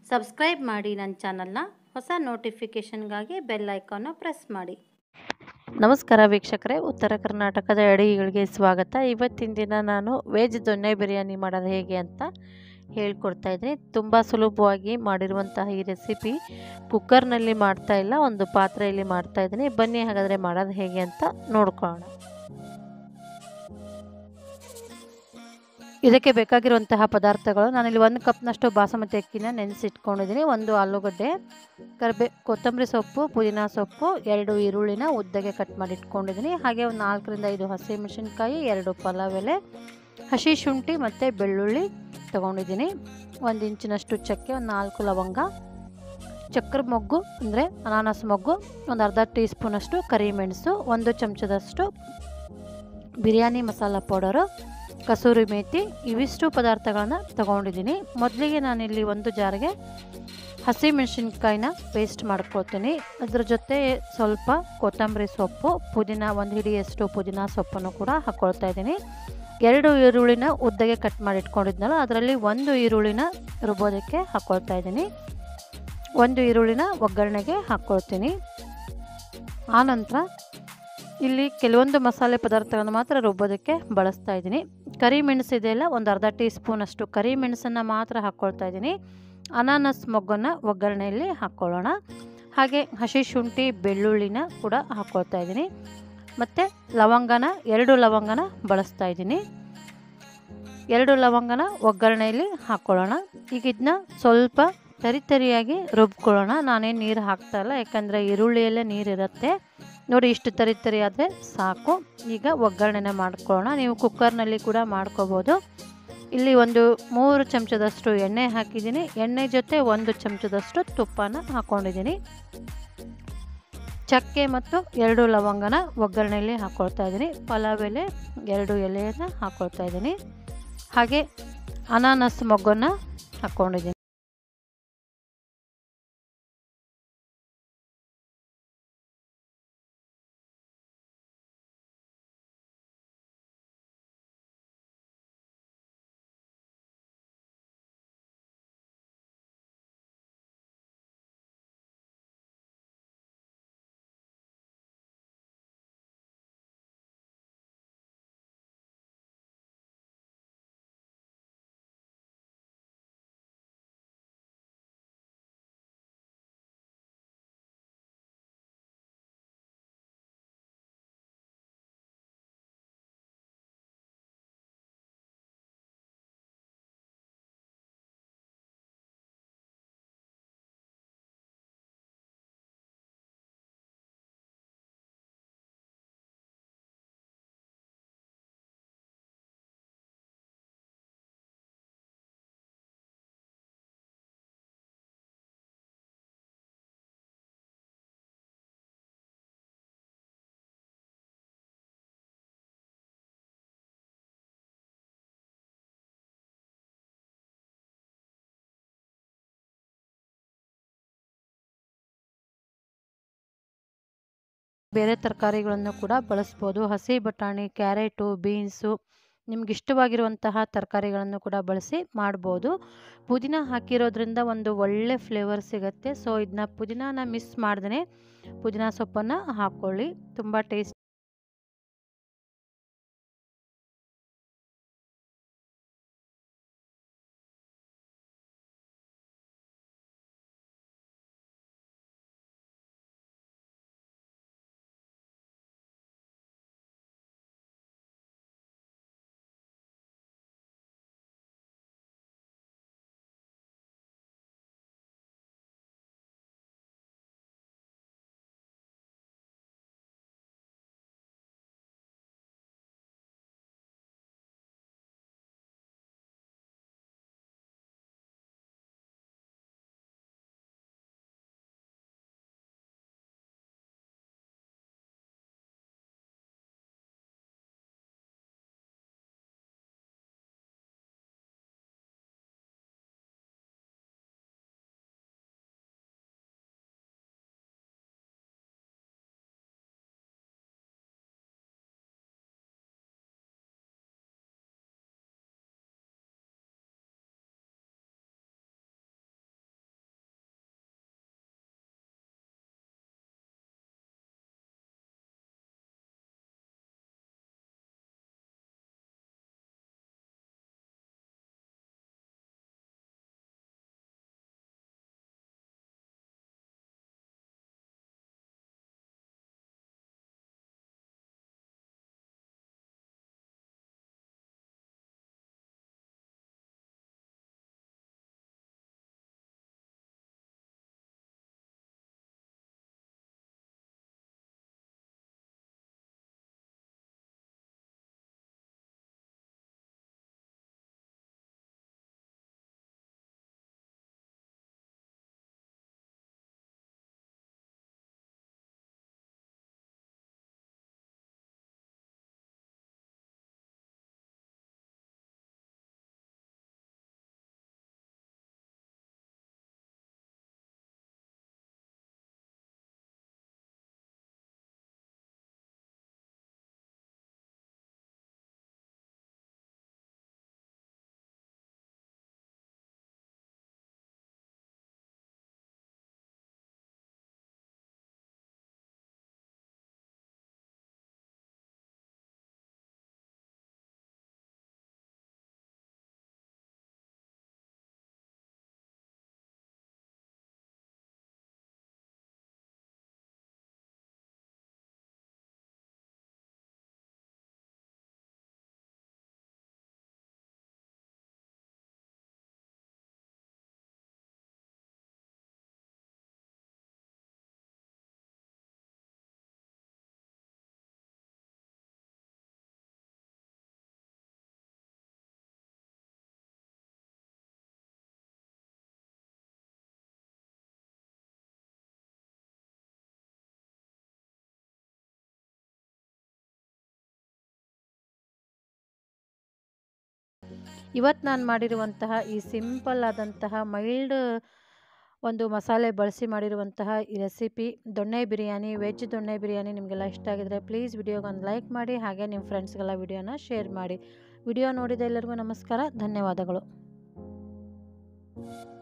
subscribe ಮಾಡಿ ನನ್ನ ಚಾನಲ್ನ ಹೊಸ ನೋಟಿಫಿಕೇಷನ್ಗಾಗಿ ಬೆಲ್ ಐಕಾನ್ನ ಪ್ರೆಸ್ ಮಾಡಿ ನಮಸ್ಕಾರ ವೀಕ್ಷಕರೇ ಉತ್ತರ ಕರ್ನಾಟಕದ ಅಡುಗೆಗಳಿಗೆ ಸ್ವಾಗತ ಇವತ್ತಿನ ದಿನ ನಾನು ವೆಜ್ ದೊಣ್ಣೆ ಬಿರಿಯಾನಿ ಮಾಡೋದು ಹೇಗೆ ಅಂತ ಹೇಳ್ಕೊಡ್ತಾ ಇದ್ದೀನಿ ತುಂಬ ಸುಲಭವಾಗಿ ಮಾಡಿರುವಂತಹ ಈ ರೆಸಿಪಿ ಕುಕ್ಕರ್ನಲ್ಲಿ ಮಾಡ್ತಾ ಇಲ್ಲ ಒಂದು ಪಾತ್ರೆಯಲ್ಲಿ ಮಾಡ್ತಾ ಇದ್ದೀನಿ ಬನ್ನಿ ಹಾಗಾದರೆ ಮಾಡೋದು ಹೇಗೆ ಅಂತ ನೋಡ್ಕೊಳ್ಳೋಣ ಇದಕ್ಕೆ ಬೇಕಾಗಿರುವಂತಹ ಪದಾರ್ಥಗಳು ನಾನಿಲ್ಲಿ ಒಂದು ಕಪ್ನಷ್ಟು ಬಾಸುಮತಿ ಅಕ್ಕಿನ ನೆನೆಸಿಟ್ಕೊಂಡಿದ್ದೀನಿ ಒಂದು ಆಲೂಗಡ್ಡೆ ಕರಿಬೇ ಕೊತ್ತಂಬರಿ ಸೊಪ್ಪು ಪುದೀನ ಸೊಪ್ಪು ಎರಡು ಈರುಳ್ಳಿನ ಉದ್ದಗೆ ಕಟ್ ಮಾಡಿ ಇಟ್ಕೊಂಡಿದ್ದೀನಿ ಹಾಗೆ ಒಂದು ನಾಲ್ಕರಿಂದ ಐದು ಹಸಿಮೆಣಸಿನ್ಕಾಯಿ ಎರಡು ಪಲಾವ್ ಎಲೆ ಹಸಿ ಶುಂಠಿ ಮತ್ತು ಬೆಳ್ಳುಳ್ಳಿ ತೊಗೊಂಡಿದ್ದೀನಿ ಒಂದು ಇಂಚಿನಷ್ಟು ಚಕ್ಕೆ ಒಂದು ನಾಲ್ಕು ಲವಂಗ ಚಕ್ರ ಮೊಗ್ಗು ಅಂದರೆ ಅನಾನಸ್ ಮೊಗ್ಗು ಒಂದು ಅರ್ಧ ಟೀ ಸ್ಪೂನಷ್ಟು ಕರಿಮೆಣಸು ಒಂದು ಚಮಚದಷ್ಟು ಬಿರಿಯಾನಿ ಮಸಾಲ ಪೌಡರು ಕಸೂರಿ ಮೇಥಿ ಇವಿಷ್ಟು ಪದಾರ್ಥಗಳನ್ನ ತಗೊಂಡಿದ್ದೀನಿ ಮೊದಲಿಗೆ ನಾನಿಲ್ಲಿ ಒಂದು ಜಾರಿಗೆ ಹಸಿಮೆಣಸಿನ್ಕಾಯಿನ ಪೇಸ್ಟ್ ಮಾಡ್ಕೊಳ್ತೀನಿ ಅದ್ರ ಜೊತೆ ಸ್ವಲ್ಪ ಕೊತ್ತಂಬರಿ ಸೊಪ್ಪು ಪುದೀನ ಒಂದು ಹಿಡಿಯಷ್ಟು ಪುದೀನ ಸೊಪ್ಪನ್ನು ಕೂಡ ಹಾಕ್ಕೊಳ್ತಾ ಇದ್ದೀನಿ ಎರಡು ಈರುಳ್ಳಿನ ಉದ್ದಗೆ ಕಟ್ ಮಾಡಿ ಇಟ್ಕೊಂಡಿದ್ನಲ್ಲ ಅದರಲ್ಲಿ ಒಂದು ಈರುಳ್ಳಿನ ರುಬ್ಬೋದಕ್ಕೆ ಹಾಕ್ಕೊಳ್ತಾ ಇದ್ದೀನಿ ಒಂದು ಈರುಳ್ಳಿನ ಒಗ್ಗರಣೆಗೆ ಹಾಕ್ಕೊಳ್ತೀನಿ ಆನಂತರ ಇಲ್ಲಿ ಕೆಲವೊಂದು ಮಸಾಲೆ ಪದಾರ್ಥಗಳನ್ನು ಮಾತ್ರ ರುಬ್ಬೋದಕ್ಕೆ ಬಳಸ್ತಾ ಇದ್ದೀನಿ ಕರಿಮೆಣಸು ಇದೆಯಲ್ಲ ಒಂದು ಅರ್ಧ ಟೀ ಸ್ಪೂನಷ್ಟು ಕರಿಮೆಣಸನ್ನು ಮಾತ್ರ ಹಾಕ್ಕೊಳ್ತಾ ಇದ್ದೀನಿ ಅನಾನಸ್ ಮೊಗ್ಗನ್ನು ಒಗ್ಗರಣೆಯಲ್ಲಿ ಹಾಕ್ಕೊಳ್ಳೋಣ ಹಾಗೆ ಹಸಿ ಶುಂಠಿ ಬೆಳ್ಳುಳ್ಳಿನ ಕೂಡ ಹಾಕ್ಕೊಳ್ತಾ ಇದ್ದೀನಿ ಮತ್ತು ಲವಂಗನ ಎರಡು ಲವಂಗನ ಬಳಸ್ತಾ ಇದ್ದೀನಿ ಎರಡು ಲವಂಗನ ಒಗ್ಗರಣೆಯಲ್ಲಿ ಹಾಕ್ಕೊಳ್ಳೋಣ ಈಗ ಇದನ್ನ ಸ್ವಲ್ಪ ತರಿ ತರಿಯಾಗಿ ರುಬ್ಕೊಳ್ಳೋಣ ನಾನೇನು ನೀರು ಹಾಕ್ತಾ ಇಲ್ಲ ಯಾಕಂದರೆ ಈರುಳ್ಳಿಯಲ್ಲೇ ನೀರಿರುತ್ತೆ ನೋಡಿ ಇಷ್ಟು ತರಿ ತರಿ ಆದರೆ ಸಾಕು ಈಗ ಒಗ್ಗರಣೆನ ಮಾಡ್ಕೊಳ್ಳೋಣ ನೀವು ಕುಕ್ಕರ್ನಲ್ಲಿ ಕೂಡ ಮಾಡ್ಕೋಬೋದು ಇಲ್ಲಿ ಒಂದು ಮೂರು ಚಮಚದಷ್ಟು ಎಣ್ಣೆ ಹಾಕಿದ್ದೀನಿ ಎಣ್ಣೆ ಜೊತೆ ಒಂದು ಚಮಚದಷ್ಟು ತುಪ್ಪನ ಹಾಕ್ಕೊಂಡಿದ್ದೀನಿ ಚಕ್ಕೆ ಮತ್ತು ಎರಡು ಲವಂಗನ ಒಗ್ಗರಣೆಯಲ್ಲಿ ಹಾಕ್ಕೊಳ್ತಾ ಇದ್ದೀನಿ ಪಲಾವ್ ಎಲೆ ಎರಡು ಎಲೆಯನ್ನು ಹಾಕ್ಕೊಳ್ತಾ ಇದ್ದೀನಿ ಹಾಗೆ ಅನಾನಸ್ ಮೊಗ್ಗನ್ನು ಹಾಕ್ಕೊಂಡಿದ್ದೀನಿ ಬೇರೆ ತರಕಾರಿಗಳನ್ನು ಕೂಡ ಬಳಸ್ಬೋದು ಹಸಿ ಬಟಾಣಿ ಕ್ಯಾರೆಟು ಬೀನ್ಸು ನಿಮ್ಗೆ ಇಷ್ಟವಾಗಿರುವಂತಹ ತರಕಾರಿಗಳನ್ನು ಕೂಡ ಬಳಸಿ ಮಾಡ್ಬೋದು ಪುದೀನ ಹಾಕಿರೋದ್ರಿಂದ ಒಂದು ಒಳ್ಳೆ ಫ್ಲೇವರ್ ಸಿಗುತ್ತೆ ಸೊ ಇದನ್ನ ಪುದೀನಾನ ಮಿಸ್ ಮಾಡ್ದೇ ಪುದೀನ ಸೊಪ್ಪನ್ನು ಹಾಕ್ಕೊಳ್ಳಿ ತುಂಬ ಟೇಸ್ಟ್ ಇವತ್ತು ನಾನು ಮಾಡಿರುವಂತಹ ಈ ಸಿಂಪಲ್ ಆದಂತಹ ಮೈಲ್ಡ್ ಒಂದು ಮಸಾಲೆ ಬಳಸಿ ಮಾಡಿರುವಂತಹ ಈ ರೆಸಿಪಿ ದೊಣ್ಣೆ ಬಿರಿಯಾನಿ ವೆಜ್ ದೊಣ್ಣೆ ಬಿರಿಯಾನಿ ನಿಮಗೆಲ್ಲ ಇಷ್ಟ ಆಗಿದ್ರೆ ಪ್ಲೀಸ್ ವಿಡಿಯೋಗೆ ಒಂದು ಲೈಕ್ ಮಾಡಿ ಹಾಗೆ ನಿಮ್ಮ ಫ್ರೆಂಡ್ಸ್ಗೆಲ್ಲ ವಿಡಿಯೋನ ಶೇರ್ ಮಾಡಿ ವಿಡಿಯೋ ನೋಡಿದ ಎಲ್ಲರಿಗೂ ನಮಸ್ಕಾರ ಧನ್ಯವಾದಗಳು